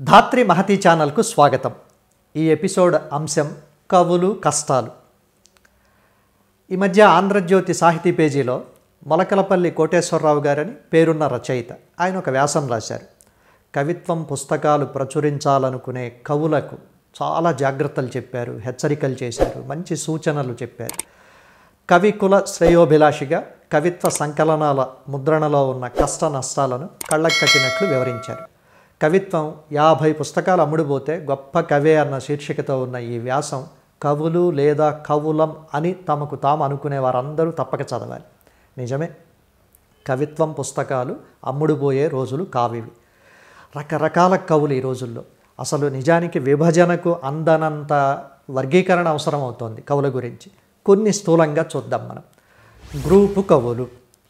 ధాత్రి మహతి ఛానల్కు స్వాగతం ఈ ఎపిసోడ్ అంశం కవులు కష్టాలు ఈ మధ్య ఆంధ్రజ్యోతి సాహితీ పేజీలో మొలకలపల్లి కోటేశ్వరరావు గారని పేరున్న రచయిత ఆయన ఒక వ్యాసం రాశారు కవిత్వం పుస్తకాలు ప్రచురించాలనుకునే కవులకు చాలా జాగ్రత్తలు చెప్పారు హెచ్చరికలు చేశారు మంచి సూచనలు చెప్పారు కవికుల శ్రేయోభిలాషిగా కవిత్వ సంకలనాల ముద్రణలో ఉన్న కష్ట నష్టాలను కళ్ళకు కట్టినట్లు వివరించారు కవిత్వం యాభై పుస్తకాలు అమ్ముడుపోతే గొప్ప కవే అన్న శీర్షికతో ఉన్న ఈ వ్యాసం కవులు లేదా కవులం అని తమకు తాము అనుకునే వారందరూ తప్పక చదవాలి నిజమే కవిత్వం పుస్తకాలు అమ్ముడుపోయే రోజులు కావివి రకరకాల కవులు ఈ రోజుల్లో అసలు నిజానికి విభజనకు అందనంత వర్గీకరణ అవసరం అవుతోంది కవుల గురించి కొన్ని స్థూలంగా చూద్దాం మనం గ్రూపు కవులు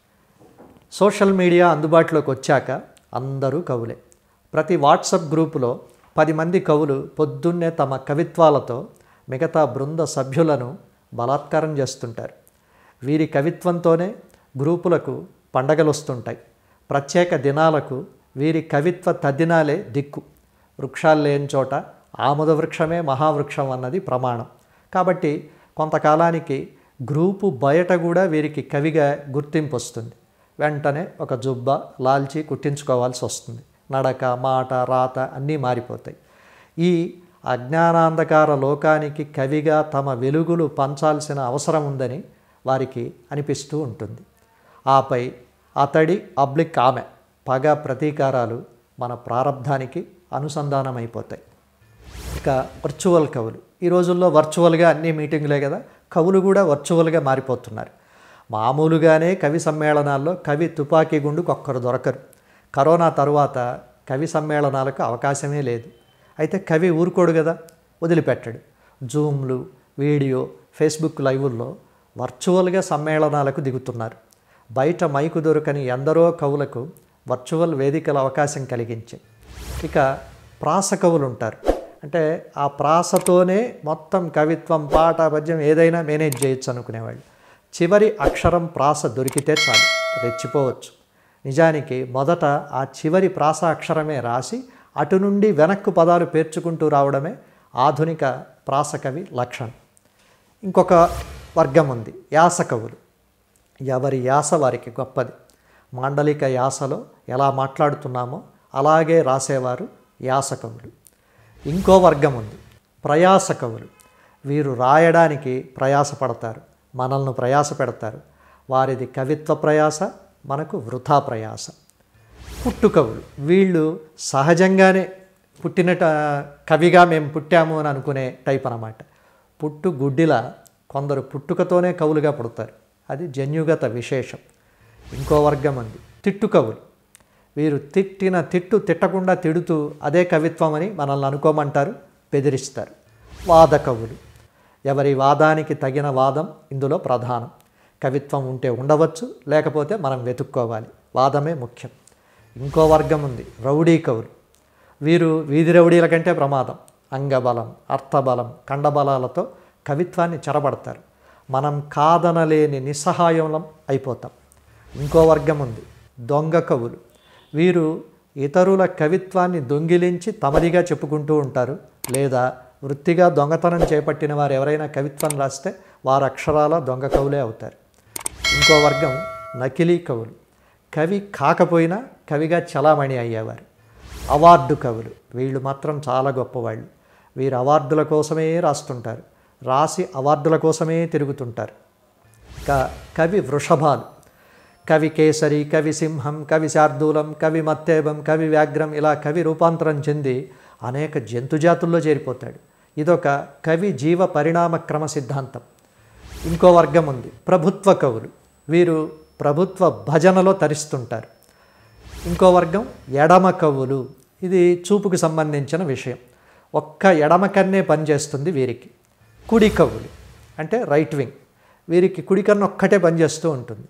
సోషల్ మీడియా అందుబాటులోకి వచ్చాక అందరూ కవులే ప్రతి వాట్సప్ గ్రూపులో పది మంది కవులు పొద్దున్నే తమ కవిత్వాలతో మిగతా బృంద సభ్యులను బలాత్కారం చేస్తుంటారు వీరి కవిత్వంతోనే గ్రూపులకు పండగలు వస్తుంటాయి ప్రత్యేక దినాలకు వీరి కవిత్వ తద్దినాలే దిక్కు వృక్షాలు లేని చోట ఆముద వృక్షమే మహావృక్షం అన్నది ప్రమాణం కాబట్టి కొంతకాలానికి గ్రూపు బయట కూడా వీరికి కవిగా గుర్తింపు వస్తుంది వెంటనే ఒక జుబ్బ లాల్చి కుట్టించుకోవాల్సి వస్తుంది నడక మాట రాత అన్నీ మారిపోతాయి ఈ అజ్ఞానాంధకార లోకానికి కవిగా తమ వెలుగులు పంచాల్సిన అవసరం ఉందని వారికి అనిపిస్తూ ఉంటుంది ఆపై అతడి అబ్లిక్ ఆమె పగ ప్రతీకారాలు మన ప్రారంధానికి అనుసంధానమైపోతాయి ఇక వర్చువల్ కవులు ఈ రోజుల్లో వర్చువల్గా అన్ని మీటింగులే కదా కవులు కూడా వర్చువల్గా మారిపోతున్నారు మామూలుగానే కవి సమ్మేళనాల్లో కవి తుపాకీ గుండుకు ఒక్కరు దొరకరు కరోనా తరువాత కవి సమ్మేళనాలకు అవకాశమే లేదు అయితే కవి ఊరుకోడు కదా వదిలిపెట్టడు జూమ్లు వీడియో ఫేస్బుక్ లైవుల్లో వర్చువల్గా సమ్మేళనాలకు దిగుతున్నారు బయట మైకు దొరకని ఎందరో కవులకు వర్చువల్ వేదికల అవకాశం కలిగించాయి ఇక ప్రాస కవులు ఉంటారు అంటే ఆ ప్రాసతోనే మొత్తం కవిత్వం పాట పద్యం ఏదైనా మేనేజ్ చేయొచ్చు అనుకునేవాళ్ళు చివరి అక్షరం ప్రాస దొరికితే చాలు రెచ్చిపోవచ్చు నిజానికి మొదట ఆ చివరి ప్రాస అక్షరమే రాసి అటు నుండి వెనక్కు పదాలు పేర్చుకుంటూ రావడమే ఆధునిక ప్రాస కవి లక్షణం ఇంకొక వర్గం ఉంది యాస కవులు ఎవరి యాస వారికి గొప్పది మాండలిక యాసలో ఎలా మాట్లాడుతున్నామో అలాగే రాసేవారు యాస కవులు ఇంకో వర్గం ఉంది ప్రయాస కవులు వీరు రాయడానికి ప్రయాసపడతారు మనల్ని ప్రయాస పెడతారు వారిది కవిత్వ ప్రయాస మనకు వృథా ప్రయాస పుట్టు కవులు వీళ్ళు సహజంగానే పుట్టినట కవిగా మేము పుట్టాము అని అనుకునే టైప్ అన్నమాట పుట్టు గుడ్డిలా కొందరు పుట్టుకతోనే కవులుగా పుడతారు అది జన్యుగత విశేషం ఇంకో వర్గం ఉంది తిట్టు కవులు వీరు తిట్టిన తిట్టు తిట్టకుండా తిడుతూ అదే కవిత్వం అని మనల్ని అనుకోమంటారు బెదిరిస్తారు వాద కవులు ఎవరి వాదానికి తగిన వాదం ఇందులో ప్రధానం కవిత్వం ఉంటే ఉండవచ్చు లేకపోతే మనం వెతుక్కోవాలి వాదమే ముఖ్యం ఇంకో వర్గం ఉంది రౌడీ కవులు వీరు వీధి రౌడీల కంటే ప్రమాదం అంగబలం అర్థబలం కండబలాలతో కవిత్వాన్ని చెరబడతారు మనం కాదనలేని నిస్సహాయం అయిపోతాం ఇంకో వర్గం ఉంది దొంగ కవులు వీరు ఇతరుల కవిత్వాన్ని దొంగిలించి తమదిగా చెప్పుకుంటూ ఉంటారు లేదా వృత్తిగా దొంగతనం చేపట్టిన వారు ఎవరైనా కవిత్వం రాస్తే వారు అక్షరాల దొంగ కవులే అవుతారు ఇంకో వర్గం నకిలీ కవులు కవి కాకపోయినా కవిగా చలామణి అయ్యేవారు అవార్డు కవులు వీళ్ళు మాత్రం చాలా గొప్పవాళ్ళు వీరు అవార్డుల కోసమే రాస్తుంటారు రాసి అవార్డుల కోసమే తిరుగుతుంటారు ఇక కవి వృషభాలు కవి కేసరి కవి సింహం కవి శార్దూలం కవి మత్తేబం కవి వ్యాఘ్రం ఇలా కవి రూపాంతరం చెంది అనేక జంతుజాతుల్లో చేరిపోతాడు ఇదొక కవి జీవ పరిణామ క్రమ సిద్ధాంతం ఇంకో వర్గం ఉంది ప్రభుత్వ కవులు వీరు ప్రభుత్వ భజనలో తరిస్తుంటారు ఇంకో వర్గం ఎడమ కవులు ఇది చూపుకు సంబంధించిన విషయం ఒక్క ఎడమ కన్నే పనిచేస్తుంది వీరికి కుడి కవులు అంటే రైట్ వింగ్ వీరికి కుడి కన్ను ఒక్కటే పనిచేస్తూ ఉంటుంది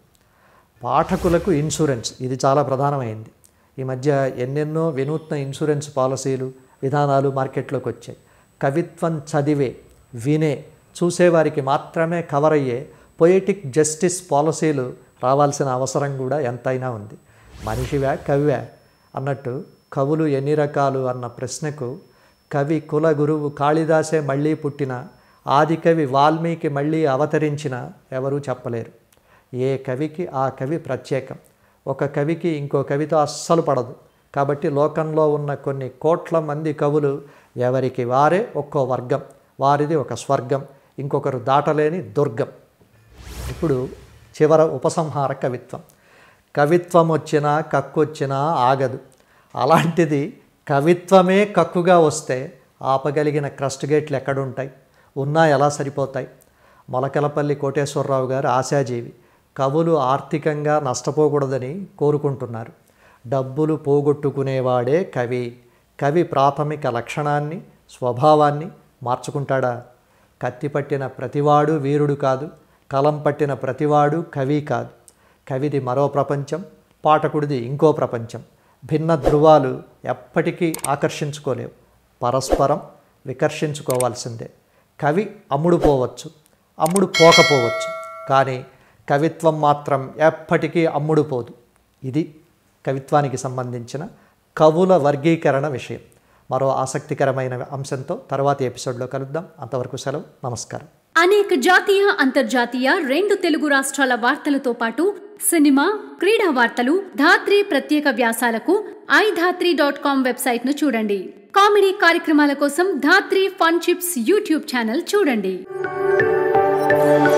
పాఠకులకు ఇన్సూరెన్స్ ఇది చాలా ప్రధానమైంది ఈ మధ్య ఎన్నెన్నో వినూత్న ఇన్సూరెన్స్ పాలసీలు విధానాలు మార్కెట్లోకి వచ్చాయి కవిత్వం చదివే వినే చూసేవారికి మాత్రమే కవర్ అయ్యే పొయిటిక్ జస్టిస్ పాలసీలు రావాల్సిన అవసరం కూడా ఎంతైనా ఉంది మనిషివా కవివా అన్నట్టు కవులు ఎన్ని రకాలు అన్న ప్రశ్నకు కవి కుల గురువు కాళిదాసే మళ్ళీ పుట్టిన ఆదికవి వాల్మీకి మళ్ళీ అవతరించిన ఎవరూ చెప్పలేరు ఏ కవికి ఆ కవి ప్రత్యేకం ఒక కవికి ఇంకో కవితో అస్సలు పడదు కాబట్టి లోకంలో ఉన్న కొన్ని కోట్ల మంది కవులు ఎవరికి వారే ఒక్కో వర్గం వారిది ఒక స్వర్గం ఇంకొకరు దాటలేని దుర్గం ఇప్పుడు చివర ఉపసంహార కవిత్వం కవిత్వం వచ్చినా కక్కొచ్చినా ఆగదు అలాంటిది కవిత్వమే కక్కుగా వస్తే ఆపగలిగిన క్రస్ట్ గేట్లు ఎక్కడుంటాయి ఉన్నా ఎలా సరిపోతాయి మొలకలపల్లి కోటేశ్వరరావు గారు ఆశాజీవి కవులు ఆర్థికంగా నష్టపోకూడదని కోరుకుంటున్నారు డబ్బులు పోగొట్టుకునేవాడే కవి కవి ప్రాథమిక లక్షణాన్ని స్వభావాన్ని మార్చుకుంటాడా కత్తి పట్టిన ప్రతివాడు వీరుడు కాదు కలం పట్టిన ప్రతివాడు కవి కాదు కవిది మరో ప్రపంచం పాఠకుడిది ఇంకో ప్రపంచం భిన్న ధృవాలు ఎప్పటికీ ఆకర్షించుకోలేవు పరస్పరం వికర్షించుకోవాల్సిందే కవి అమ్ముడు పోవచ్చు అమ్ముడు పోకపోవచ్చు కానీ కవిత్వం మాత్రం ఎప్పటికీ అమ్ముడు పోదు ఇది కవిత్వానికి సంబంధించిన కవుల వర్గీకరణ విషయం మరో ఆసక్తికరమైన అంశంతో తర్వాతి ఎపిసోడ్లో కలుద్దాం అంతవరకు సెలవు నమస్కారం అనేక జాతీయ అంతర్జాతీయ రెండు తెలుగు రాష్ట్రాల వార్తలతో పాటు సినిమా క్రీడా వార్తలు ధాత్రి ప్రత్యేక వ్యాసాలకు I Dhatri dot com website ను చూడండి కామెడీ కార్యక్రమాల కోసం Dhatri fun chips YouTube channel చూడండి